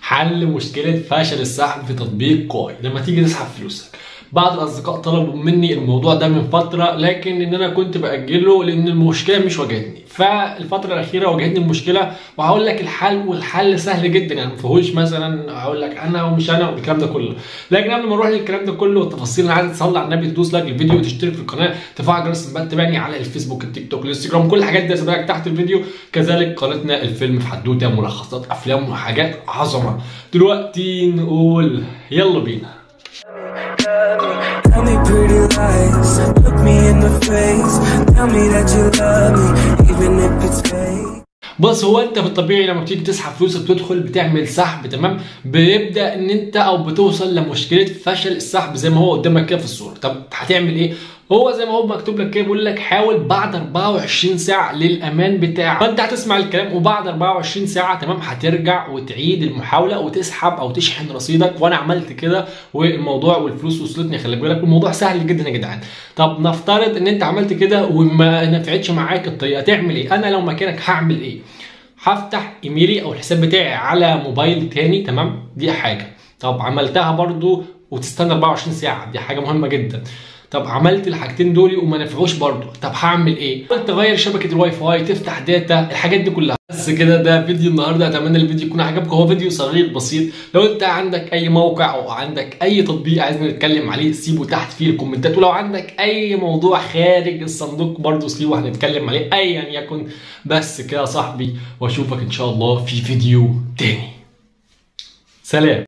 حل مشكله فشل السحب في تطبيق كوي لما تيجي تسحب فلوسك بعض الاصدقاء طلبوا مني الموضوع ده من فتره لكن ان انا كنت باجله لان المشكله مش واجهتني فالفتره الاخيره واجهتني المشكله وهقول لك الحل والحل سهل جدا يعني ما فيهوش مثلا هقول لك انا ومش انا والكلام ده كله لكن قبل ما نروح للكلام ده كله والتفاصيل انا عايز تصلي على النبي تدوس لايك للفيديو وتشترك في القناه تفعل جرس الانبات تابعني على الفيسبوك التيك توك الانستجرام كل الحاجات دي هسيبها لك تحت الفيديو كذلك قناتنا الفيلم في حدوته ملخصات افلام وحاجات عظمه دلوقتي نقول يلا بينا Tell me pretty lies, look me in the face. Tell me that you love me, even if it's fake. بص هو انت في الطبيعي لما بتيجي تسحب فلوسك بتدخل بتعمل سحب تمام بيبدا ان انت او بتوصل لمشكله فشل السحب زي ما هو قدامك كده في الصوره طب هتعمل ايه هو زي ما هو مكتوب لك كده بيقول لك حاول بعد 24 ساعه للامان بتاعك فانت هتسمع الكلام وبعد 24 ساعه تمام هترجع وتعيد المحاوله وتسحب او تشحن رصيدك وانا عملت كده والموضوع والفلوس وصلتني خلي بالك والموضوع سهل جدا يا جدعان طب نفترض ان انت عملت كده وما نفعتش معاك الطريقه تعمل ايه انا لو مكانك هعمل ايه هفتح ايميلي او الحساب بتاعي على موبايل تاني تمام دي حاجه طب عملتها برضو وتستنى 24 ساعه دي حاجه مهمه جدا طب عملت الحاجتين دول وما نفعوش برضو طب هعمل ايه قلت تغير شبكه الواي فاي تفتح داتا الحاجات دي كلها بس كده ده فيديو النهارده اتمنى الفيديو يكون عجبكم هو فيديو صغير بسيط لو انت عندك اي موقع او عندك اي تطبيق عايزنا نتكلم عليه سيبه تحت في الكومنتات ولو عندك اي موضوع خارج الصندوق برضو سيبه هنتكلم عليه ايا يكن بس كده يا صاحبي واشوفك ان شاء الله في فيديو تاني سلام